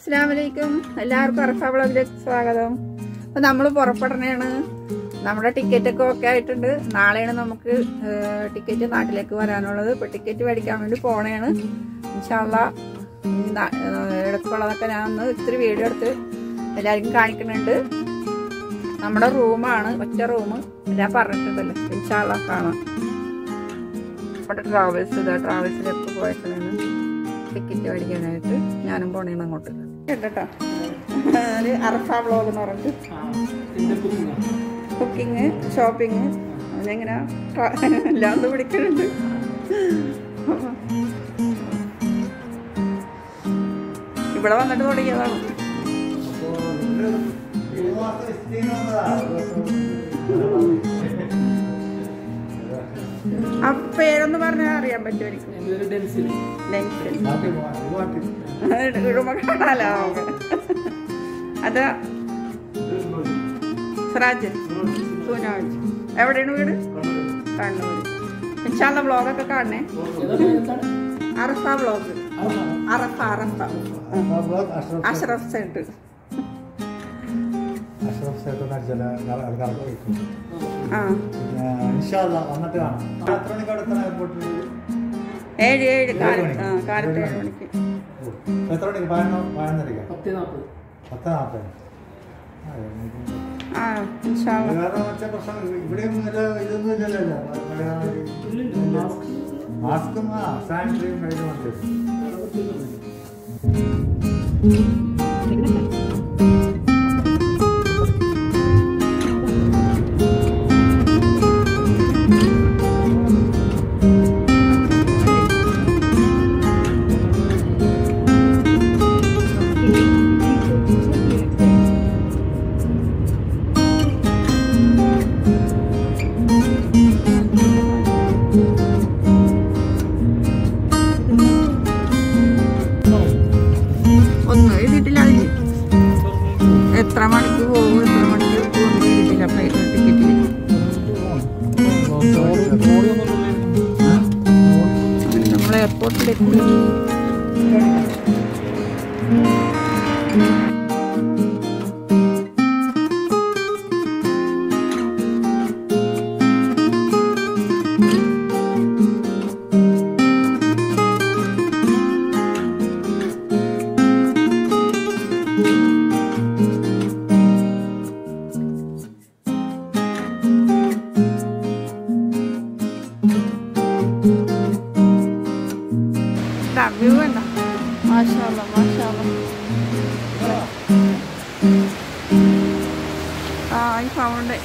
അസ്സാം വലൈക്കും എല്ലാവർക്കും അറഫ വ്ളോഗിലേക്ക് സ്വാഗതം അപ്പൊ നമ്മൾ പുറപ്പെടണേണ് നമ്മുടെ ടിക്കറ്റ് ഒക്കെ ഓക്കെ ആയിട്ടുണ്ട് നാളെയാണ് നമുക്ക് ടിക്കറ്റ് നാട്ടിലേക്ക് വരാനുള്ളത് ഇപ്പൊ ടിക്കറ്റ് മേടിക്കാൻ വേണ്ടി പോണേണ് ഇൻഷാല്ല ഇടയ്ക്കുള്ളതൊക്കെ ഞാൻ ഒന്ന് ഇത്തിരി വീഡിയോ എടുത്ത് എല്ലാവർക്കും കാണിക്കുന്നുണ്ട് നമ്മുടെ റൂമാണ് ഒറ്റ റൂം ഞാൻ പറഞ്ഞിട്ടുണ്ടല്ലോ ഇൻഷാല്ല കാണാം നമ്മുടെ ട്രാവൽസ് ഇതാ ട്രാവൽസിലൊക്കെ പോയേക്കണേണ് ടിക്കറ്റ് മേടിക്കാനായിട്ട് ഞാനും പോണേണ് അങ്ങോട്ട് കേട്ടോ ഒരു അറഫ വ്ളോഗ് എന്ന് പറഞ്ഞിട്ട് കുക്കിങ് ഷോപ്പിങ് അതിനെങ്ങനെ എല്ലാം ഒന്ന് പിടിക്കുന്നുണ്ട് ഇവിടെ വന്നിട്ട് തുടങ്ങിയതാണ് ആ പേരൊന്ന് പറഞ്ഞാൽ അറിയാൻ പറ്റുമായിരിക്കും ലെൻസിൽ ഇടുമ്പോ കാണാലോ അത് സിറാജ് സൂനാജ് എവിടെയാണ് വീട് കണ്ണൂർ ഇൻഷാല്ല വ്ളോഗൊക്കെ കാണണേ അറഫ വ്ളോഗ് അറഫ അറഫ അഷ്റഫ് സെന്റ് അഷ്റഫ് സേട്ടൻ അടിച്ചാൽ ആൾക്കാർക്ക് വയ്ക്കും ആ ഇൻഷാല്ല വന്നിട്ട് കാണാം എത്ര മണിക്ക് അവിടെ എത്തണം എയർപോർട്ടിൽ ഏഴ് ഏഴ് കാല ഏഴ് മണിക്ക്. ആ കാലത്ത് ഏഴ് മണിക്ക് എത്ര മണിക്ക് പതിനൊന്ന് പതിനൊന്നരയ്ക്ക് പത്ത് നാൽപ്പത് പത്ത് നാൽപ്പത് ആ, ഏഴ് മണിക്ക്. ആ ഇൻഷാല്ല വേറെ മറ്റേ പ്രശ്നം ഇവിടെയൊന്നും ഇല്ല ഇതൊന്നും ഇല്ലല്ലോ മാസ്കും ആ സാനിറ്ററിയും കയ്യിൽ വേണ്ടി ഒന്നും എഴുതിയിട്ടില്ല അതിൽ എത്ര മണിക്ക് പോകും എത്ര മണിക്ക് പോകും എഴുതിയിട്ടില്ല ഫ്ലൈറ്റ് ടിക്കറ്റിൽ നമ്മൾ എയർപോർട്ടിലെത്തി വ്യൂ വേണ്ട മാഷാല്ല മാഷാല്ല ആ ഈ സൗണ്ട്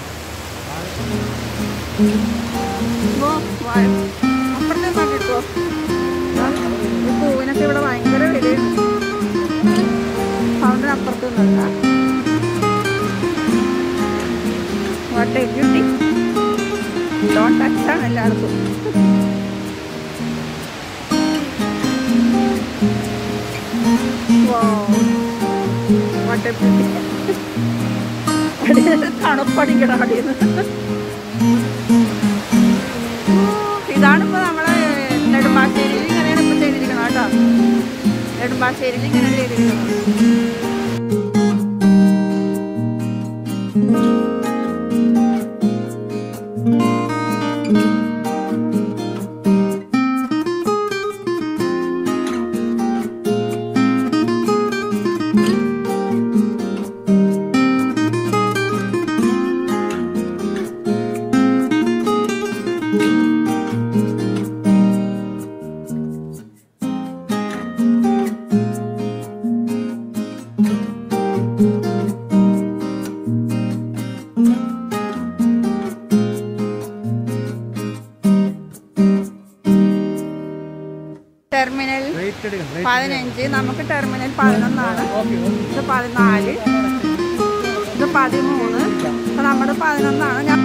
ഓ അപ്പുറത്തെ കിട്ടുമോ ഈ പൂവിനൊക്കെ ഇവിടെ ഭയങ്കര വിലയാണ് സൗണ്ടിന് അപ്പുറത്ത് നിന്നല്ല വാട്ടെ ബ്യൂട്ടി ഡോൺ ടച്ച് ആണ് എല്ലായിടത്തും തണുപ്പടിക്കണം അടിയിൽ ഇതാണിപ്പോ നമ്മളെ നെടുമ്പാശ്ശേരിയിൽ ഇങ്ങനെയാണ് ഇപ്പൊ ചെയ്തിരിക്കുന്നത് കേട്ടോ നെടുമ്പാശ്ശേരിയിൽ ഇങ്ങനെ ചെയ്തിരിക്കുന്നത് ടെർമിനൽ പതിനഞ്ച് നമുക്ക് ടെർമിനൽ പതിനൊന്നാണ് ഇത് പതിനാല് ഇത് പതിമൂന്ന് അപ്പൊ നമ്മുടെ പതിനൊന്നാണ് ഞാൻ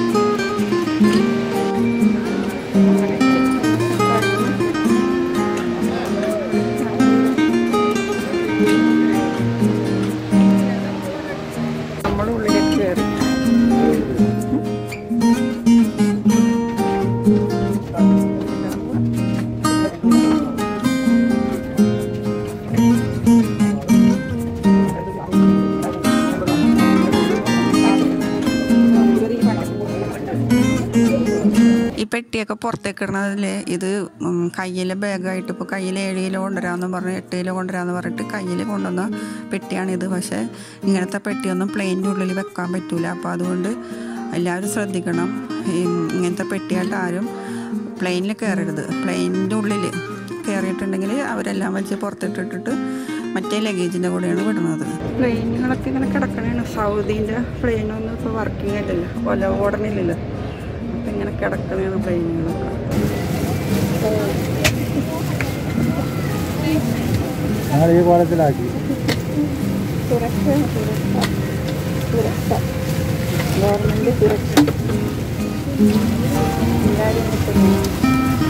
നമ്മൾ ഉള്ളിലേക്ക് കയറി പെട്ടിയൊക്കെ പുറത്തേക്ക് ഇടണതിൽ ഇത് ഉം, കയ്യിലെ ബാഗായിട്ട് ഇപ്പോൾ കയ്യിൽ ഏഴ് കിലോ കൊണ്ടുവരാമെന്ന് പറഞ്ഞ് എട്ട് കിലോ കൊണ്ടുവരാമെന്ന് പറഞ്ഞിട്ട് കയ്യിൽ കൊണ്ടുവന്ന പെട്ടിയാണിത് പക്ഷേ ഇങ്ങനത്തെ പെട്ടിയൊന്നും പ്ലെയിൻ്റെ ഉള്ളിൽ വെക്കാൻ പറ്റൂല അപ്പോൾ അതുകൊണ്ട് എല്ലാവരും ശ്രദ്ധിക്കണം ഈ ഇങ്ങനത്തെ പെട്ടിയായിട്ട് ആരും പ്ലെയിനിൽ കയറരുത് പ്ലെയിനിൻ്റെ ഉള്ളിൽ കയറിയിട്ടുണ്ടെങ്കിൽ അവരെല്ലാം വലിച്ച് പുറത്തിട്ടിട്ടിട്ട് മറ്റേ ലഗേജിൻ്റെ കൂടെയാണ് വിടുന്നത് പ്ലെയിനുകളൊക്കെ ഇങ്ങനെ കിടക്കണേണ് സൗദീൻ്റെ പ്ലെയിനൊന്നും ഇപ്പോൾ വർക്കിംഗ് ആയിട്ടില്ല കൊല ഓടണില്ലല്ലോ അപ്പം ഇങ്ങനെ കിടക്കണേണ് പ്ലെയിനുകളൊക്കെ ഞങ്ങൾ ഈ കോലത്തിലാക്കി സുരക്ഷ സുരക്ഷ സുരക്ഷ ഗവൺമെൻറ് സുരക്ഷ എല്ലാവരും